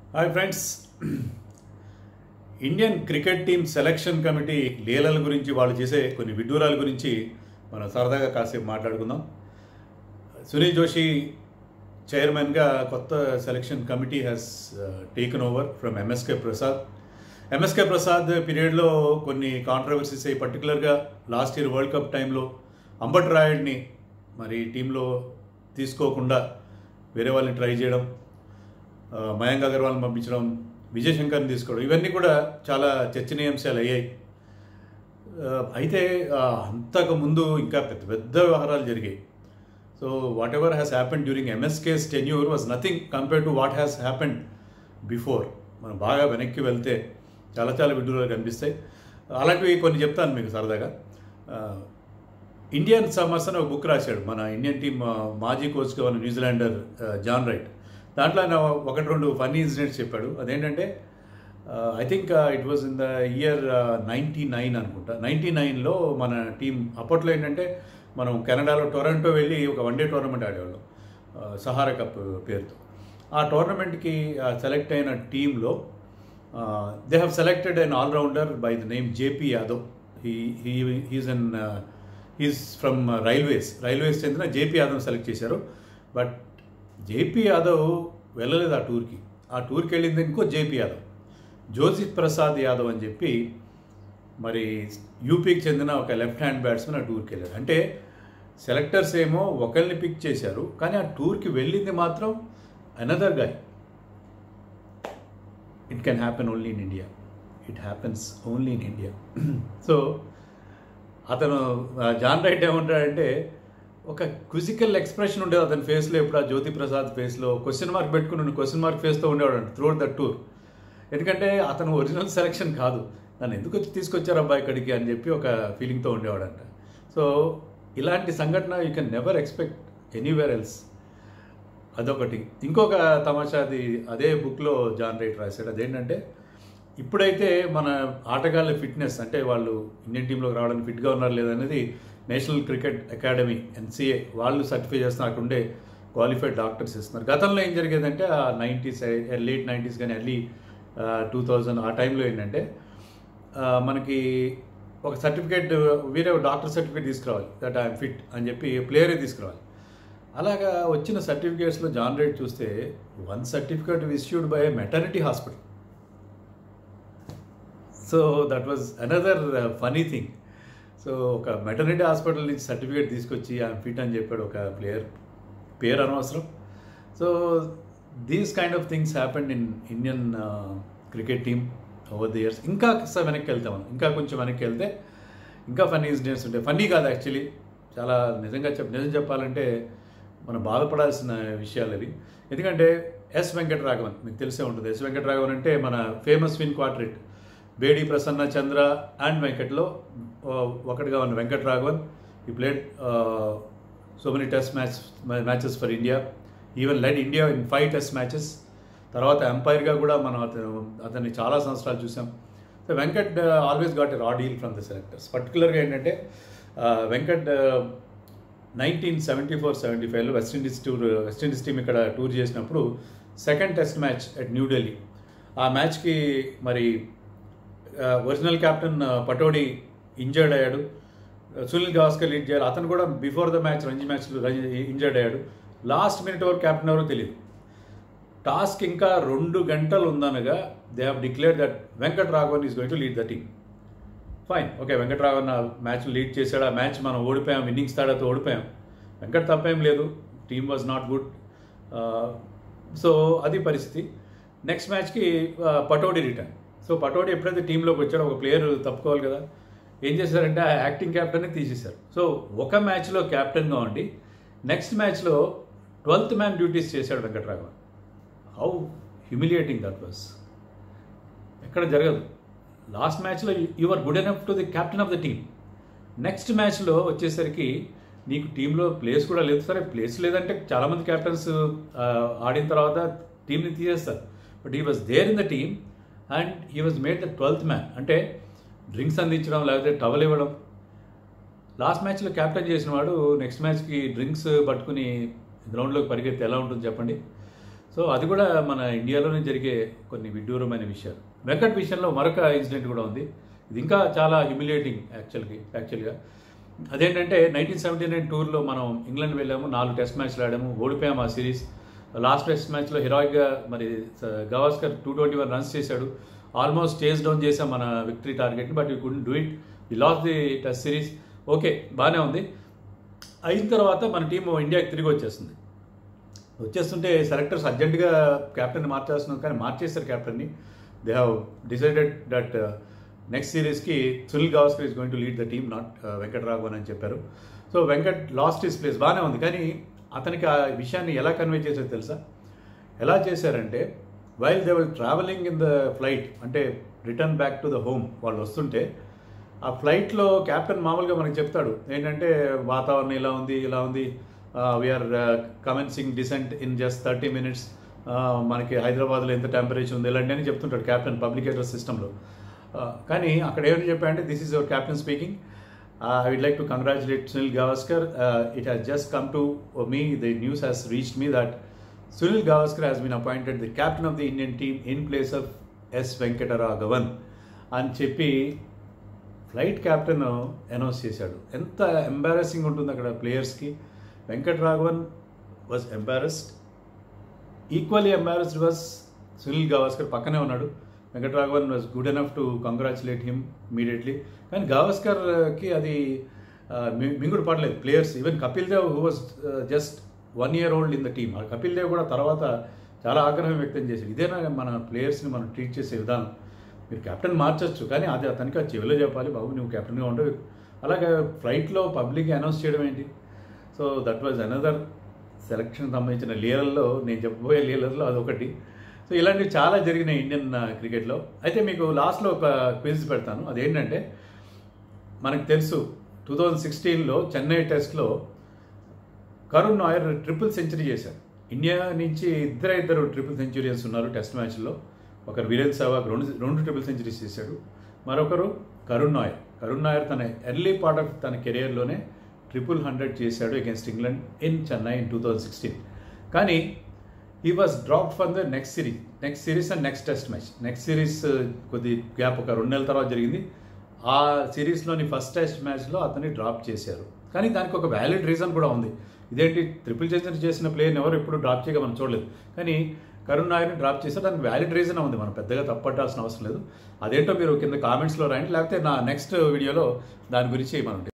hi friends Indian cricket team selection committee లీలల గురించి వాళ్ళు చేసే కొన్ని విడ్డూరాల గురించి మనం సరదాగా కాసేపు మాట్లాడుకుందాం సునీల్ జోషి చైర్మన్గా కొత్త selection committee has taken over from MSK Prasad MSK Prasad పీరియడ్లో కొన్ని కాంట్రవర్సీస్ అయ్యి పర్టికులర్గా లాస్ట్ ఇయర్ వరల్డ్ కప్ టైంలో అంబట్ రాయుడిని మరి టీంలో తీసుకోకుండా వేరే వాళ్ళని ట్రై చేయడం ఆ, మయాంక్ అగర్వాల్ని పంపించడం విజయ్ శంకర్ని తీసుకోవడం ఇవన్నీ కూడా చాలా చర్చనీయాంశాలు అయ్యాయి ఆ, అయితే ఆ, అంతకు ముందు ఇంకా పెద్ద పెద్ద వ్యవహారాలు జరిగాయి so whatever has happen during MSK's tenure was nothing compare to what has happen before మనం బాగా వెనక్కి వెళ్తే చాలా చాలా విడ్డూరాలు కనిపిస్తాయి అలాంటివి కొన్ని చెప్తాను మీకు సరదాగా ఆ, ఇండియన్ సమ్మర్స్ అని ఒక బుక్ రాశాడు మన ఇండియన్ టీం ఆ, మాజీ కోచ్గా ఉన్న న్యూజిలాండర్ ఆ, జాన్ రైట్ దాంట్లో ఆయన ఒకటి రెండు ఫన్నీ ఇన్సిడెంట్స్ చెప్పాడు అదేంటంటే I think it was in the year ninety nine అనుకుంటా నైంటీ నైన్లో మన టీం అప్పట్లో ఏంటంటే మనం కెనడాలో టొరంటో వెళ్ళి ఒక వన్ డే టోర్నమెంట్ ఆడేవాళ్ళం ఆ, సహారా కప్ పేరుతో ఆ టోర్నమెంట్కి సెలెక్ట్ అయిన టీంలో they have selected an allrounder by the name JP Yadav he he he's an he's from Railways Railways చెందిన జేపీ యాదవ్ సెలెక్ట్ చేశారు బట్ జేపీ యాదవ్ వెళ్ళలేదు ఆ టూర్కి ఆ టూర్కి వెళ్ళింది ఇంకో జేపీ యాదవ్ జోసిఫ్ ప్రసాద్ యాదవ్ అని చెప్పి మరి యూపీకి చెందిన ఒక లెఫ్ట్ హ్యాండ్ బ్యాట్స్మెన్ ఆ టూర్కి వెళ్ళాడు అంటే సెలెక్టర్స్ ఏమో ఒకరిని పిక్ చేశారు కానీ ఆ టూర్కి వెళ్ళింది మాత్రం another guy it can happen only in India it happens only in India so అతను ఆ, జాన్ రైట్ ఏమంటాడంటే ఒక క్విజికల్ ఎక్స్ప్రెషన్ ఉండేది అతని ఫేస్లో ఎప్పుడు ఆ జ్యోతి ప్రసాద్ ఫేస్లో క్వశ్చన్ మార్క్ పెట్టుకుని క్వశ్చన్ మార్క్ ఫేస్తో ఉండేవాడు త్రూ ద టూర్ ఎందుకంటే అతను ఒరిజినల్ సెలెక్షన్ కాదు నన్ను ఎందుకు వచ్చి తీసుకొచ్చారు అబ్బాయి ఇక్కడికి అని చెప్పి ఒక ఫీలింగ్తో ఉండేవాడంట సో ఇలాంటి సంఘటన you can never expect anywhere else అదొకటి ఇంకొక తమాషాది అదే బుక్లో జాన్ రైట్ రాశాడు అదేంటంటే ఇప్పుడైతే మన ఆటగాళ్ళ ఫిట్నెస్ అంటే వాళ్ళు ఇండియన్ టీంలోకి రావడానికి ఫిట్గా ఉన్నారు లేదనేది నేషనల్ క్రికెట్ అకాడమీ ఎన్సీఏ వాళ్ళు సర్టిఫై చేస్తున్న అక్కడ ఉండే క్వాలిఫైడ్ డాక్టర్స్ ఇస్తున్నారు గతంలో ఏం జరిగేదంటే ఆ నైంటీస్ లేట్ నైంటీస్ కానీ ఎర్లీ టూ థౌజండ్ ఆ టైంలో ఏంటంటే ఆ, మనకి ఒక సర్టిఫికేట్ వేరే డాక్టర్ సర్టిఫికేట్ తీసుకురావాలి దట్ ఐఎమ్ ఫిట్ అని చెప్పి ప్లేయరే తీసుకురావాలి అలాగా వచ్చిన సర్టిఫికేట్స్లో జాన్ రేట్ చూస్తే one certificate issued by maternity hospital so that was another funny thing so ఒక మెటర్నిటీ హాస్పిటల్ నుంచి సర్టిఫికేట్ తీసుకొచ్చి ఐఎమ్ ఫిట్ అని చెప్పాడు ఒక ప్లేయర్ పేరు అనవసరం so these kind of things happened in Indian cricket team over the years ఇంకా కాస్త వెనక్కి వెళ్తాం మనం ఇంకా కొంచెం వెనక్కి వెళ్తే ఇంకా ఫన్నీ ఇన్సిడెంట్స్ ఉంటాయి ఫన్నీ కాదు యాక్చువల్లీ చాలా నిజంగా చెప్ నిజం చెప్పాలంటే మనం బాధపడాల్సిన విషయాలు అవి ఎందుకంటే ఎస్ వెంకటరాఘవన్ మీకు తెలిసే ఉంటుంది ఎస్ వెంకటరాఘవన్ అంటే మన famous win quartet Bedi Prasanna Chandra and వెంకట్లో ఆ, ఒకటిగా ఉన్న వెంకటరాఘవన్ ఈ played so many test match matches for India even led India in five test matches తర్వాత ఎంపైర్గా కూడా మనం అతను అతన్ని చాలా సంవత్సరాలు చూసాం సో Venkat always got a raw deal from the selectors పర్టికులర్గా ఏంటంటే ఆ, Venkat nineteen seventy four seventy ఫైవ్లో వెస్టిండీస్ టూర్ వెస్టిండీస్ టీం ఇక్కడ టూర్ చేసినప్పుడు second test match at New Delhi ఆ మ్యాచ్కి మరి ఒరిజినల్ కెప్టెన్ పటోడి ఇంజర్డ్ అయ్యాడు సునీల్ గవాస్కర్ లీడ్ చేయాలి అతను కూడా బిఫోర్ ద మ్యాచ్ రంజీ మ్యాచ్లో ఇంజర్డ్ అయ్యాడు లాస్ట్ మినిట్ ఎవరు కెప్టెన్ ఎవరో తెలియదు టాస్క్ ఇంకా రెండు గంటలు ఉందనగా they have declare that Venkat Raghavan is going to lead the team fine okay Venkatraghavan ఆ మ్యాచ్ లీడ్ చేశాడు ఆ మ్యాచ్ మనం ఓడిపోయాం ఇన్నింగ్స్ తేడాతో ఓడిపోయాం వెంకట్ తప్పేం లేదు team was not good so అది పరిస్థితి నెక్స్ట్ మ్యాచ్కి పటోడి రిటర్న్ సో పటోడి ఎప్పుడైతే టీంలోకి వచ్చాడో ఒక ప్లేయర్ తప్పుకోవాలి కదా ఏం చేశారంటే ఆ యాక్టింగ్ క్యాప్టెన్ని తీసేశారు సో ఒక మ్యాచ్లో క్యాప్టెన్గా ఉండి నెక్స్ట్ మ్యాచ్లో ట్వెల్త్ మ్యాన్ డ్యూటీస్ చేశాడు Venkatraghavan how humiliating that was ఎక్కడ జరగదు లాస్ట్ మ్యాచ్లో you are good enough to the captain of the team next మ్యాచ్లో వచ్చేసరికి నీకు టీంలో ప్లేస్ కూడా లేదు సరే ప్లేస్ లేదంటే చాలామంది క్యాప్టెన్స్ ఆడిన తర్వాత టీంని తీసేస్తారు but he was there in the team and he was made the twelfth man అంటే డ్రింక్స్ అందించడం లేకపోతే టవల్ ఇవ్వడం లాస్ట్ మ్యాచ్లో క్యాప్టెన్ చేసిన వాడు నెక్స్ట్ మ్యాచ్కి డ్రింక్స్ పట్టుకుని గ్రౌండ్లోకి పరిగెత్తి ఎలా ఉంటుంది చెప్పండి సో అది కూడా మన ఇండియాలోనే జరిగే కొన్ని విడ్డూరమైన విషయాలు వెంకట్ విషయంలో మరొక ఇన్సిడెంట్ కూడా ఉంది ఇది ఇంకా చాలా హ్యూమిలియేటింగ్ యాక్చువల్గా యాక్చువల్గా అదేంటంటే నైన్టీన్ సెవెంటీ నైన్ టూర్లో మనం ఇంగ్లాండ్ వెళ్ళాము నాలుగు టెస్ట్ మ్యాచ్లు ఆడాము ఓడిపోయాము ఆ సిరీస్ లాస్ట్ టెస్ట్ మ్యాచ్లో హీరోయిక్గా మరి స- Gavaskar two twenty one runs చేశాడు ఆల్మోస్ట్ చేస్ డౌన్ చేసాం మన విక్టరీ టార్గెట్ని but you could do it we lost the test series okay బాగానే ఉంది అయిన తర్వాత మన టీం ఇండియాకి తిరిగి వచ్చేస్తుంది వచ్చేస్తుంటే సెలెక్టర్స్ అర్జెంటుగా క్యాప్టెన్ మార్చేస్తున్నారు కానీ మార్చేస్తారు క్యాప్టెన్ని they have decided that next సిరీస్కి Sunil Gavaskar is going to lead the team not Venkat Raghavan అని చెప్పారు so Venkat lost his place బాగానే ఉంది కానీ అతనికి ఆ విషయాన్ని ఎలా కన్వే చేశారో తెలుసా ఎలా చేశారంటే while they were travelling in the flight అంటే return back to the home వాళ్ళు వస్తుంటే ఆ ఫ్లైట్లో క్యాప్టెన్ మామూలుగా మనకి చెప్తాడు ఏంటంటే వాతావరణం ఇలా ఉంది ఇలా ఉంది we are commencing descent in just thirty minutes మనకి హైదరాబాద్లో ఎంత టెంపరేచర్ ఉంది ఇలాంటి అని చెప్తుంటాడు క్యాప్టెన్ పబ్లిక్ అడ్రస్ సిస్టంలో కానీ అక్కడ ఏమని చెప్పాడంటే this is your captain speaking I would like to congratulate Sunil Gavaskar it has just come to me the news has reached me that Sunil Gavaskar has been appointed the captain of the Indian team in place of S Venkataraghavan అని చెప్పి flight captain announce చేశాడు ఎంత embarrassing ఉంటుంది అక్కడ ప్లేయర్స్కి Venkat Raghavan was embarrassed equally embarrassed was Sunil Gavaskar పక్కనే ఉన్నాడు Venkat Raghavan was good enough to congratulate him immediately కానీ గవాస్కర్కి అది ఆ, మి- మింగుడు పడలేదు players even Kapil Dev who was just one year old in the team ఆ కపిల్ దేవ్ కూడా తర్వాత చాలా ఆగ్రహం వ్యక్తం చేశాడు ఇదేనా మన ప్లేయర్స్ని మనం ట్రీట్ చేసే విధానం మీరు కెప్టెన్ మార్చొచ్చు కానీ అది అతనికి ఆ చెవిలో చెప్పాలి బాబు నువ్వు కెప్టెన్గా ఉండవు అలాగే ఫ్లైట్లో పబ్లిక్ అనౌన్స్ చేయడం ఏంటి so that was another selection సంబంధించిన లీలల్లో నేను చెప్పబోయే లీలల్లో అదొకటి సో ఇలాంటివి చాలా జరిగినాయి ఇండియన్ ఆ, క్రికెట్లో అయితే మీకు లాస్ట్లో ఒక క్విజ్ పెడతాను అదేంటంటే మనకు తెలుసు టూ థౌజండ్ సిక్స్టీన్లో చెన్నై టెస్ట్లో కరుణ్ నాయర్ ట్రిపుల్ సెంచరీ చేశారు ఇండియా నుంచి ఇద్దరు ఇద్దరు ట్రిపుల్ సెంచరీస్ ఉన్నారు టెస్ట్ మ్యాచ్లో ఒకరు వీరేంద్ర సెహ్వాగ్ రెండు రెండు ట్రిపుల్ సెంచరీస్ చేశాడు మరొకరు కరుణ్ నాయర్ కరుణ్ నాయర్ తన ఎర్లీ పార్ట్ ఆఫ్ తన కెరియర్లోనే ట్రిపుల్ హండ్రెడ్ చేశాడు against England in Chennai in two thousand sixteen కానీ he was drop from the next series next series and next test match next series కొద్ది గ్యాప్ ఒక రెండు నెలల తర్వాత జరిగింది ఆ సిరీస్లోని ఫస్ట్ టెస్ట్ మ్యాచ్లో అతన్ని డ్రాప్ చేశారు కానీ దానికి ఒక వ్యాలిడ్ రీజన్ కూడా ఉంది ఇదేంటి ట్రిపుల్ సెంచరీ చేసిన ప్లేయర్ని ఎవరు ఎప్పుడు డ్రాప్ చేయగా మనం చూడలేదు కానీ కరుణ్ నాయర్ని డ్రాప్ చేస్తే దానికి వ్యాలిడ్ రీజన్ ఉంది మనం పెద్దగా తప్పట్టాల్సిన అవసరం లేదు అదేంటో మీరు కింద కామెంట్స్లో రాయండి లేకపోతే నా నెక్స్ట్ వీడియోలో దాని గురించి మనం